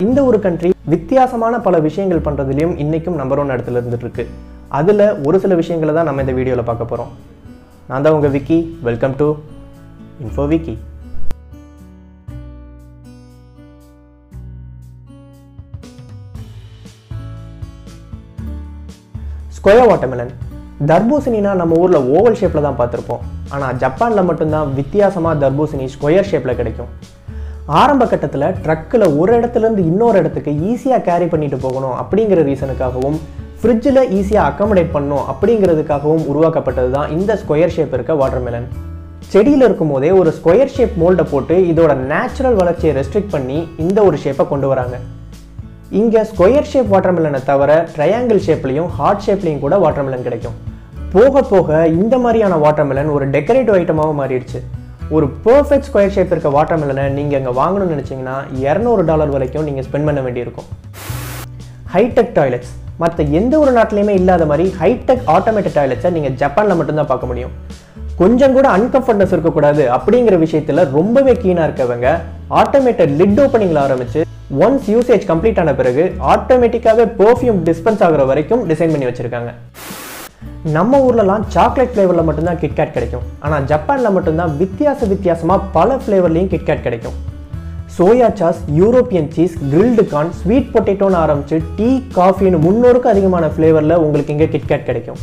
இந்த ஒரு கண்ட்ரி வித்தியாசமான பல விஷயங்கள் பண்ணுறதுலையும் இன்றைக்கும் நம்பர் ஒன் இடத்துல இருந்துட்டு இருக்கு அதில் ஒரு சில விஷயங்களை தான் நம்ம இந்த வீடியோவில் பார்க்க போகிறோம் நான் தான் உங்கள் Vicky welcome to info Vicky square watermelon தர்பூசணினா நம்ம ஊரில் ஓவல் ஷேப்பில் தான் பார்த்துருப்போம் ஆனால் ஜப்பானில் மட்டும்தான் வித்தியாசமாக தர்பூசணி ஸ்கொயர் ஷேப்பில் கிடைக்கும் ஆரம்ப கட்டத்தில் ட்ரக்கில் ஒரு இடத்துலேருந்து இன்னொரு இடத்துக்கு ஈஸியாக கேரி பண்ணிட்டு போகணும் அப்படிங்கிற ரீசனுக்காகவும் ஃப்ரிட்ஜில் ஈஸியாக அக்கமடேட் பண்ணணும் அப்படிங்கிறதுக்காகவும் உருவாக்கப்பட்டது தான் இந்த ஸ்கொயர் ஷேப் இருக்க வாட்டர்மெலன் செடியில் இருக்கும் போதே ஒரு ஸ்கொயர் ஷேப் மோல்டை போட்டு இதோட நேச்சுரல் வளர்ச்சியை ரெஸ்ட்ரிக்ட் பண்ணி இந்த ஒரு ஷேப்பை கொண்டு வராங்க இங்கே ஸ்கொயர் ஷேப் வாட்டர்மெலனை தவிர ட்ரையாங்கிள் ஷேப்லையும் ஹார்ட் ஷேப்லையும் கூட வாட்டர்மெலன் கிடைக்கும் போக போக இந்த மாதிரியான வாட்டர்மெலன் ஒரு டெக்கரேட்டிவ் ஐட்டமாகவும் மாறிடுச்சு ஒரு பர்ஃபெக்ட் ஸ்கொயர் ஷேப் இருக்க வாட்டர்மெலனை நீங்கள் அங்கே வாங்கணும்னு நினச்சிங்கன்னா இரநூறு டாலர் வரைக்கும் நீங்கள் ஸ்பெண்ட் பண்ண வேண்டியிருக்கும் ஹைடெக் டாய்லெட்ஸ் மற்ற எந்த ஒரு நாட்டிலையுமே இல்லாத மாதிரி ஹைடெக் ஆட்டோமேட்டட் டாய்லெட்ஸை நீங்கள் ஜப்பானில் மட்டும்தான் பார்க்க முடியும் கொஞ்சம் கூட அன்கம்ஃபர்ட்னஸ் இருக்கக்கூடாது அப்படிங்கிற விஷயத்தில் ரொம்பவே கீனாக இருக்கவங்க ஆட்டோமேட்டட் லிட் ஓப்பனிங்கில் ஆரம்பிச்சு ஒன்ஸ் யூசேஜ் கம்ப்ளீட் ஆன பிறகு ஆட்டோமேட்டிக்காகவே பெர்ஃப்யூம் டிஸ்பென்ஸ் ஆகுற வரைக்கும் டிசைன் பண்ணி வச்சுருக்காங்க நம்ம ஊர்லலாம் சாக்லேட் ஃப்ளேவரில் மட்டும்தான் கிட்கேட் கிடைக்கும் ஆனால் ஜப்பானில் மட்டும்தான் வித்தியாச வித்தியாசமாக பல ஃப்ளேவர்லேயும் கிட்கேட் கிடைக்கும் soya sauce European cheese grilled corn sweet பொட்டேட்டோன்னு ஆரம்பித்து டீ காஃபின்னு முன்னூறுக்கு அதிகமான ஃப்ளேவரில் உங்களுக்கு இங்கே கிட்கேட் கிடைக்கும்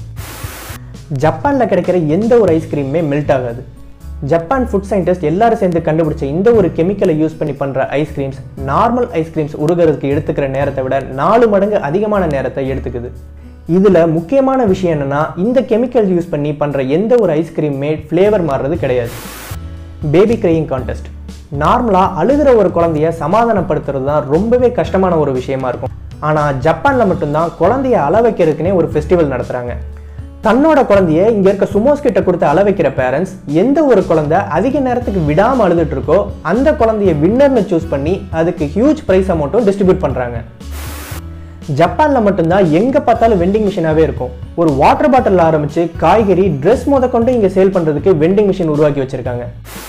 ஜப்பானில் கிடைக்கிற எந்த ஒரு ஐஸ்கிரீமுமே மெல்ட் ஆகாது ஜப்பான் ஃபுட் சயின்டிஸ்ட் எல்லாரும் சேர்ந்து கண்டுபிடிச்ச இந்த ஒரு கெமிக்கலை யூஸ் பண்ணி பண்ணுற ஐஸ்கிரீம்ஸ் நார்மல் ஐஸ்கிரீம்ஸ் உருகிறதுக்கு எடுத்துக்கிற நேரத்தை விட நாலு மடங்கு அதிகமான நேரத்தை எடுத்துக்குது இதில் முக்கியமான விஷயம் என்னென்னா இந்த கெமிக்கல் யூஸ் பண்ணி பண்ணுற எந்த ஒரு ஐஸ்கிரீமுமே ஃப்ளேவர் மாறுறது கிடையாது பேபி கிரையிங் கான்டெஸ்ட் நார்மலாக அழுகிற ஒரு குழந்தைய சமாதானப்படுத்துறது தான் ரொம்பவே கஷ்டமான ஒரு விஷயமா இருக்கும் ஆனால் ஜப்பானில் மட்டும்தான் குழந்தைய அள வைக்கிறதுக்குனே ஒரு ஃபெஸ்டிவல் நடத்துகிறாங்க தன்னோட குழந்தைய இங்கே இருக்க சுமோஸ் கிட்ட கொடுத்து அள வைக்கிற பேரண்ட்ஸ் எந்த ஒரு குழந்தை அதிக நேரத்துக்கு விடாமல் அழுதுட்டு இருக்கோ அந்த குழந்தைய வின்னர்னு சூஸ் பண்ணி அதுக்கு ஹியூஜ் ப்ரைஸ் அமௌண்ட்டும் டிஸ்ட்ரிபியூட் பண்ணுறாங்க ஜப்பானில் மட்டும்தான் எங்கே பார்த்தாலும் வெண்டிங் மிஷினாகவே இருக்கும் ஒரு வாட்டர் பாட்டில் ஆரம்பித்து காய்கறி ட்ரெஸ் முத கொண்டு இங்கே சேல் பண்ணுறதுக்கு வெண்டிங் மிஷின் உருவாக்கி வச்சுருக்காங்க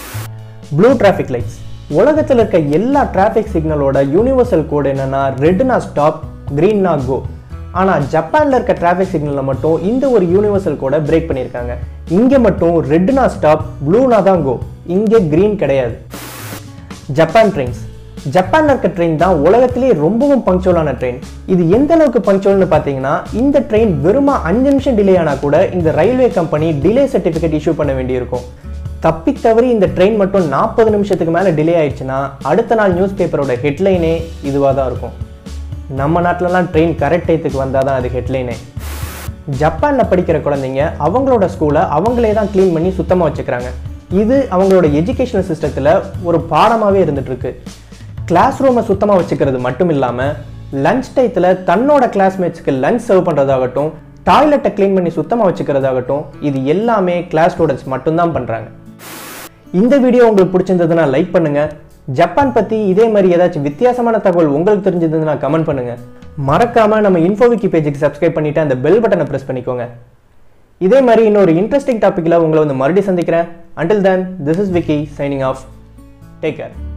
ப்ளூ டிராஃபிக் லைட்ஸ் உலகத்தில் இருக்க எல்லா டிராஃபிக் சிக்னலோட யூனிவர்சல் கோடு என்னன்னா ரெட்னா ஸ்டாப் க்ரீன்னா கோ ஆனால் ஜப்பானில் இருக்க டிராஃபிக் சிக்னலில் மட்டும் இந்த ஒரு யூனிவர்சல் கோடை பிரேக் பண்ணியிருக்காங்க இங்கே மட்டும் ரெட்னா ஸ்டாப் ப்ளூனா தான் கோ இங்கே க்ரீன் கிடையாது ஜப்பான் ட்ரெயின்ஸ் ஜப்பானில் இருக்க ட்ரெயின் தான் உலகத்திலேயே ரொம்பவும் பங்க்சுவலான ட்ரெயின் இது எந்த அளவுக்கு பங்க்சுவல்னு பார்த்தீங்கன்னா இந்த ட்ரெயின் வெறுமா அஞ்சு நிமிஷம் டிலே ஆனால் கூட இந்த railway company delay certificate issue பண்ண வேண்டியிருக்கும் தப்பி தவறி இந்த ட்ரெயின் மட்டும் நாற்பது நிமிஷத்துக்கு மேலே டிலே ஆயிடுச்சுன்னா அடுத்த நாள் நியூஸ் பேப்பரோட ஹெட்லைனே இதுவாக தான் இருக்கும் நம்ம நாட்டிலலாம் ட்ரெயின் கரெக்ட் டயத்துக்கு வந்தால் தான் அது ஹெட்லைனே ஜப்பானில் படிக்கிற குழந்தைங்க அவங்களோட ஸ்கூலை அவங்களே தான் க்ளீன் பண்ணி சுத்தமாக வச்சுக்கிறாங்க இது அவங்களோட எஜுகேஷனல் சிஸ்டத்தில் ஒரு பாடமாகவே இருந்துட்டு இருக்கு கிளாஸ் ரூமை சுத்தமாக வச்சுக்கிறது மட்டும் இல்லாமல் லஞ்ச் டயத்தில் தன்னோட கிளாஸ்மேட்ஸ்க்கு லஞ்ச் சர்வ் பண்ணுறதாகட்டும் டாய்லெட்டை க்ளீன் பண்ணி சுத்தமாக வச்சுக்கிறதாகட்டும் இது எல்லாமே கிளாஸ் ஸ்டூடெண்ட்ஸ் மட்டும்தான் பண்ணுறாங்க இந்த வீடியோ உங்களுக்கு பிடிச்சிருந்ததுன்னா லைக் பண்ணுங்க ஜப்பான் பற்றி இதே மாதிரி ஏதாச்சும் வித்தியாசமான தகவல் உங்களுக்கு தெரிஞ்சதுன்னா கமெண்ட் பண்ணுங்க மறக்காம நம்ம இன்ஃபோவிக்கி பேஜுக்கு சப்ஸ்கிரைப் பண்ணிட்டு அந்த பெல் பட்டனை ப்ரெஸ் பண்ணிக்கோங்க இதே மாதிரி இன்னொரு இன்ட்ரெஸ்டிங் டாப்பிக்கில் உங்களை வந்து மறுபடியும் சந்திக்கிறேன் until then this is Vicky signing off take care